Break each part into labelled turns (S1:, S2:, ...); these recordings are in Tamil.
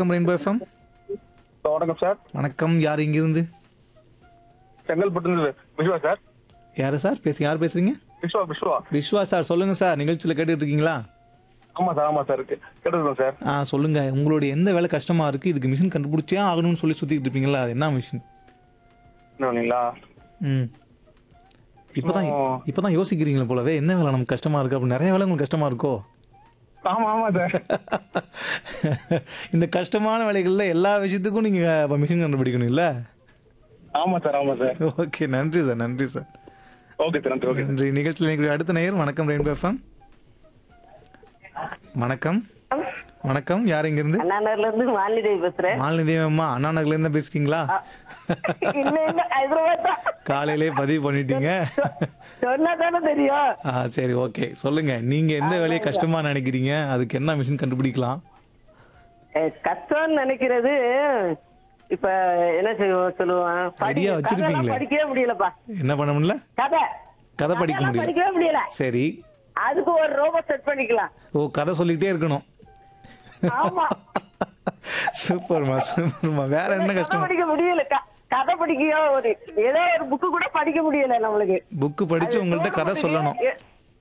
S1: வணக்கம் ரெயின்போ எஃப்எம்
S2: வணக்கம் சார்
S1: வணக்கம் யார் இங்கிருந்து
S2: செங்கல்பட்டு விஸ்வா சார்
S1: யாரு சார் பேசுங்க யார் பேசுறீங்க
S2: விஸ்வா விஸ்வா
S1: விஸ்வா சார் சொல்லுங்க சார் நிகழ்ச்சியில் கேட்டுட்டு இருக்கீங்களா
S2: ஆமா சார் ஆமா சார் கேட்டுருக்கோம் சார்
S1: ஆ சொல்லுங்க உங்களுடைய எந்த வேலை கஷ்டமா இருக்கு இதுக்கு மிஷின் கண்டுபிடிச்சே ஆகணும்னு சொல்லி சுத்திட்டு இருப்பீங்களா அது என்ன மிஷின்
S2: என்னங்களா
S1: ம் இப்பதான்
S2: இன்னும்
S1: இப்பதான் யோசிக்கிறீங்களா போலவே என்ன வேலை நமக்கு கஷ்டமா இருக்கு அப்படி நிறைய வேலை உங்களுக்கு கஷ்டமா இருக்கோ
S2: ஆமா ஆமா சார்
S1: இந்த கஷ்டமான வேலைகள்ல எல்லா விஷயத்துக்கும் நீங்க மிஷின் கண்டுபிடிக்கணும் இல்ல
S2: ஆமா சார் ஆமா சார்
S1: ஓகே நன்றி சார் நன்றி சார்
S2: ஓகே சார் நன்றி ஓகே
S1: நன்றி நிகழ்ச்சியில் எனக்கு அடுத்த நேயர் வணக்கம் ரெயின்போ எஃப்எம் வணக்கம் வணக்கம் யார் இங்க இருந்து
S3: அண்ணாநகர்ல இருந்து மாலினி பேசுறேன்
S1: மாலினி தேவம்மா அண்ணா நகர்ல இருந்து பேசுறீங்களா
S3: இல்ல இல்ல ஹைதராபாத் தான்
S1: காலையிலே பதிவு பண்ணிட்டீங்க
S3: சொன்னா தானே தெரியும்
S1: ஆ சரி ஓகே சொல்லுங்க நீங்க எந்த வேலையை கஷ்டமா நினைக்கிறீங்க அதுக்கு என்ன மிஷின் கண்டுபிடிக்கலாம்
S3: அஹ் கஷ்டம்னு நினைக்கிறது இப்ப என்ன செய்வோம் சொல்லுவான் படி-
S1: Idea வச்சிருப்பீங்களே.
S3: கதைலாம் படிக்கவே முடியலப்பா
S1: என்ன பண்ண முடியல
S3: கதை
S1: கதை படிக்க
S3: கதைலாம்
S1: முடியல
S3: படிக்கவே முடியல
S1: சரி
S3: அதுக்கு ஒரு ரோபோ செட் பண்ணிக்கலாம்
S1: ஓ கதை சொல்லிக்கிட்டே இருக்கணும்
S3: ஆமா
S1: சூப்பர்மா சூப்பர்மா வேற என்ன
S3: கதை
S1: கஷ்டம்
S3: படிக்க முடியல க- கதை படிக்க ஒரு ஏதோ ஒரு புக்கு கூட படிக்க முடியல நம்மளுக்கு
S1: புக்கு படிச்சு உங்கள்ட்ட கதை சொல்லணும்
S3: எ-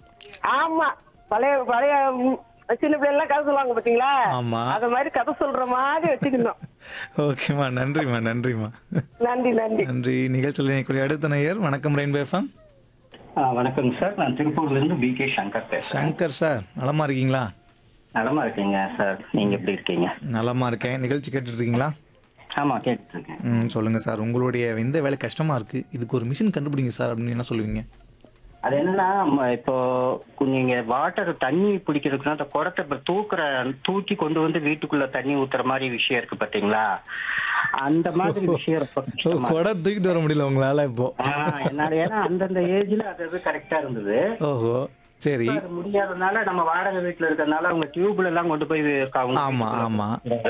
S3: ஆமா பழைய பழைய ம், சின்ன பிள்ளை எல்லாம் கதை சொல்லுவாங்க பாத்தீங்களா
S1: ஆமா.
S3: அத மாதிரி கதை சொல்ற மாதிரி வச்சுக்கணும்
S1: ஓகேம்மா நன்றிம்மா நன்றிம்மா
S3: நன்றி நன்றி
S1: நன்றி நிகழ்ச்சியில் இணைக்கூடிய அடுத்த நேயர் வணக்கம் ரெயின்போ எஃப்எம்
S4: ஆ, வணக்கங்க சார் நான் திருப்பூர்ல இருந்து பி கே சங்கர் பேசுறேன்
S1: சங்கர் சார் நலமா இருக்கீங்களா
S4: நலமா இருக்கீங்க சார் நீங்க எப்படி இருக்கீங்க
S1: நலமா இருக்கேன் நிகழ்ச்சி கேட்டுட்டு இருக்கீங்களா
S4: ஆமா கேட்டுட்டு இருக்கேன்
S1: ம் சொல்லுங்க சார் உங்களுடைய எந்த வேலை கஷ்டமா இருக்கு இதுக்கு ஒரு மிஷின் கண்டுபிடிங்க சார் அப்படின்னு என்ன சொல்லுவீங்க
S4: அது என்னன்னா ம, இப்போ நீங்க வாட்டர் தண்ணி பிடிக்கிறதுக்குன்னா அந்த குடத்தை இப்ப தூக்குற தூக்கி கொண்டு வந்து வீட்டுக்குள்ள தண்ணி ஊத்துற மாதிரி விஷயம் இருக்கு பாத்தீங்களா அந்த மாதிரி விஷயம் ரொம்ப கஷ்டமா இருக்கு.
S1: கொடை தூக்கிட்டு வர முடியல உங்களால இப்போ
S4: ஆ, என்னால ஏன்னா அந்தந்த ஏஜ்ல அது அது கரெக்டா இருந்தது
S1: ஓஹோ சரி
S4: இப்ப அது முடியாதனால நம்ம வாடகை வீட்டுல இருக்கறனால அவங்க டியூப்ல எல்லாம் கொண்டு போய் அவங்க
S1: ஆமா, ஆமா.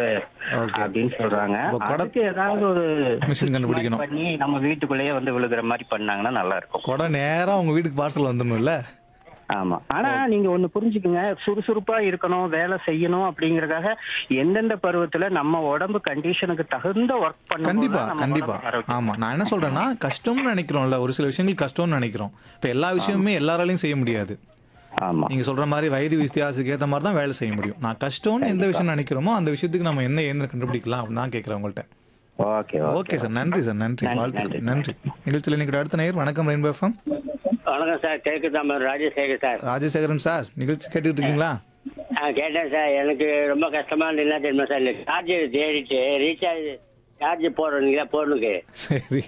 S1: Okay.
S4: அப்படின்னு சொல்றாங்க
S1: இப்ப குடம்
S4: அதுக்கு ஏதாவது ஒரு
S1: மிஷின் கண்டுபிடிக்கணும்
S4: பண்ணி நம்ம வீட்டுக்குள்ளேயே வந்து விழுகிற மாதிரி பண்ணாங்கன்னா நல்லா இருக்கும்
S1: கொடை நேரா உங்க வீட்டுக்கு பார்சல் வந்துடணும்ல
S4: ஆமா ஆனா நீங்க ஒண்ணு புரிஞ்சுக்குங்க சுறுசுறுப்பா இருக்கணும் வேலை செய்யணும் அப்படிங்கறதுக்காக எந்தெந்த பருவத்துல நம்ம உடம்பு கண்டிஷனுக்கு தகுந்த ஒர்க் பண்ணணும்
S1: கண்டிப்பா கண்டிப்பா ஆமா நான் என்ன சொல்றேன்னா கஷ்டம்னு நினைக்கிறோம்ல ஒரு சில விஷயங்கள் கஷ்டம்னு நினைக்கிறோம் இப்ப எல்லா விஷயமுமே எல்லாராலையும் செய்ய முடியாது
S4: ஆமா
S1: நீங்க சொல்ற மாதிரி வயது வித்தியாசத்துக்கு ஏத்த மாதிரி தான் வேலை செய்ய முடியும் நான் கஷ்டம்னு எந்த விஷயம் நினைக்கிறோமோ அந்த விஷயத்துக்கு நம்ம என்ன இயந்திரம் கண்டுபிடிக்கலாம் அப்படின்னு தான் கேட்கிறேன் உங்கள்ட்ட
S4: ஓகே
S1: ஓகே சார் நன்றி சார் நன்றி
S4: நன்றி,
S1: வாழ்த்துக்கள் நன்றி நிகழ்ச்சியில் இன்னைக்கு அடுத்த நேயர் வணக்கம் ரெயின்போ எஃப்எம்
S5: வணக்கம் சார் கிழக்கு தாமர் ராஜசேகர் சார்
S1: ராஜசேகரன் சார் நிகழ்ச்சி கேட்டுட்டு இருக்கீங்களா
S5: ஆ கேட்டேன் சார் எனக்கு ரொம்ப கஷ்டமா இருந்தது என்ன தெரியுமா சார் இந்த சார்ஜர் தேடிட்டு ரீசார்ஜ் சார்ஜ் போடுறீங்களா போனுக்கு
S1: சரி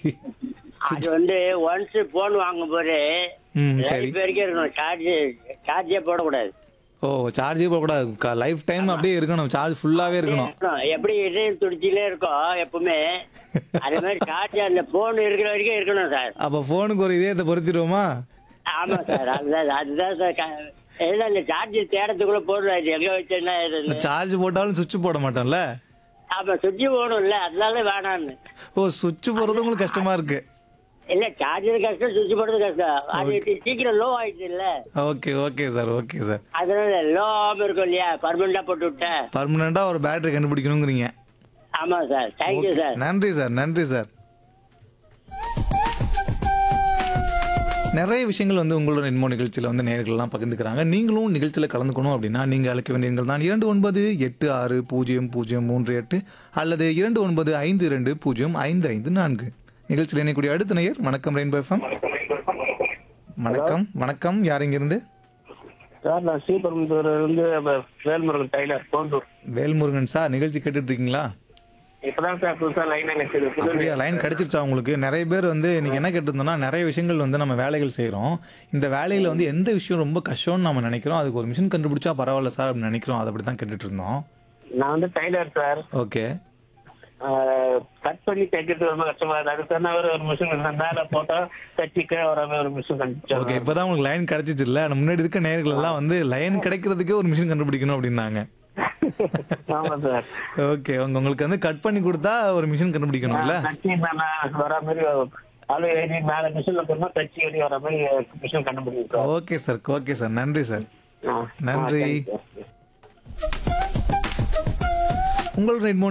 S5: அது வந்து ஒன்ஸ் போன் வாங்கும் போது
S1: ம் சரி
S5: லைஃப் வரைக்கும் இருக்கணும் சார்ஜ் சார்ஜே போடக்கூடாது
S1: ஓ சார்ஜே போகக்கூடாது லைஃப் டைம் அப்படியே இருக்கணும் சார்ஜ் ஃபுல்லாவே இருக்கணும்
S5: இருக்கணும். எப்படி இதயம் துடிச்சிலே இருக்கும் எப்பவுமே அதே மாதிரி சார்ஜ் அந்த போன் இருக்கிற வரைக்கும் இருக்கணும் சார்
S1: அப்ப போனுக்கு ஒரு இதயத்தை பொருத்திடுவோமா
S5: ஆமா சார் அதுதான் அதுதான் சார் க- ஏன்னா இந்த சார்ஜ் தேடத்துக்குள்ள போடுறாரு எங்க வச்சேன்னா இதுன்னு.
S1: சார்ஜ் போட்டாலும் சுவிட்ச் போட மாட்டோம்ல
S5: ஆமா சுவிட்ச் போகணும்ல அதனால வேணான்னு
S1: ஓ சுவிட்ச் போடுறது உங்களுக்கு கஷ்டமா இருக்கு
S5: இல்ல சார்ஜர் கஷ்டம் சுவிட்ச் போடுறது கஷ்டம் அது சீக்கிரம் லோ ஆயிடுச்சு இல்ல
S1: okay okay sir okay sir
S5: அதனால லோ ஆகாம இருக்கும் இல்லையா பர்மனண்டா போட்டு விட்டேன்
S1: பர்மனண்டா ஒரு பேட்டரி கண்டுபிடிக்கணுங்கிறீங்க
S5: ஆமா சார் தேங்க்யூ
S1: Okay.
S5: சார்
S1: நன்றி சார் நன்றி சார் நிறைய விஷயங்கள் வந்து உங்களோட இன்மோ நிகழ்ச்சியில் வந்து நேர்கள்லாம் பகிர்ந்துக்கிறாங்க நீங்களும் நிகழ்ச்சியில் கலந்துக்கணும் அப்படின்னா நீங்கள் அழைக்க வேண்டிய எண்கள் தான் இரண்டு ஒன்பது எட்டு ஆறு பூஜ்ஜியம் பூஜ்ஜியம் மூன்று எட்டு அல்லது இரண்டு ஒன்பது ஐந்து இரண்டு பூஜ்ஜியம் ஐந்து ஐந்து நான்கு நிகழ்ச்சியில் இணையக்கூடிய அடுத்த நேயர் வணக்கம் ரெயின்போ எஃப்எம் வணக்கம் வணக்கம் யார் இங்கிருந்து
S2: சார் நான் ஸ்ரீபெரும்புதூர் இருந்து வேல்முருகன் டைலர் கோண்டூர்
S1: வேல்முருகன் சார் நிகழ்ச்சி கேட்டுட்டு இருக்கீங்களா
S2: இப்பதான் சார் புதுசா லைன் எனக்கு புது
S1: அப்படியா லைன் கிடைச்சிருச்சா உங்களுக்கு நிறைய பேர் வந்து இன்னைக்கு என்ன கேட்டிருந்தோம்னா நிறைய விஷயங்கள் வந்து நம்ம வேலைகள் செய்கிறோம் இந்த வேலையில வந்து எந்த விஷயம் ரொம்ப கஷ்டம்னு நம்ம நினைக்கிறோம் அதுக்கு ஒரு மிஷின் கண்டுபிடிச்சா பரவாயில்ல சார் அப்படின்னு நினைக்கிறோம் அதை அப்படி தான் கேட்டுட்டு இருந்தோம்
S2: நான் வந்து டைலர் சார்
S1: ஓகே
S2: கட் பண்ணி தைக்கிறது ரொம்ப கஷ்டமா இருக்கு அதுக்கு தகுந்த மாதிரி ஒரு மிஷின் மேல போட்டா தச்சிக்க வர மாதிரி ஒரு மிஷின்
S1: ஓகே
S2: கண்டுபிடிச்சோம்
S1: இப்போதான் உங்களுக்கு லைன் கிடைச்சிச்சு இல்ல நம்ம முன்னாடி இருக்க நேர்கள் எல்லாம் வந்து லைன் கிடைக்கிறதுக்கே ஒரு மிஷின் கண்டுபிடிக்கணும் அப்படின்னாங்க
S2: ஆமா சார்
S1: ஓகே உங்க உங்களுக்கு வந்து கட் பண்ணி கொடுத்தா ஒரு மிஷின் கண்டுபிடிக்கணும்ல
S2: தச்சி மேல வர மாதிரி அளவு எழுதி மேல மிஷின்ல போனா தச்சி எழுதி வர மாதிரி மிஷின் கண்டுபிடிச்சோம்
S1: ஓகே சார் ஓகே சார் நன்றி சார்
S2: ஆ, ஆ,
S1: நன்றி.
S2: thank you.
S1: உங்களோட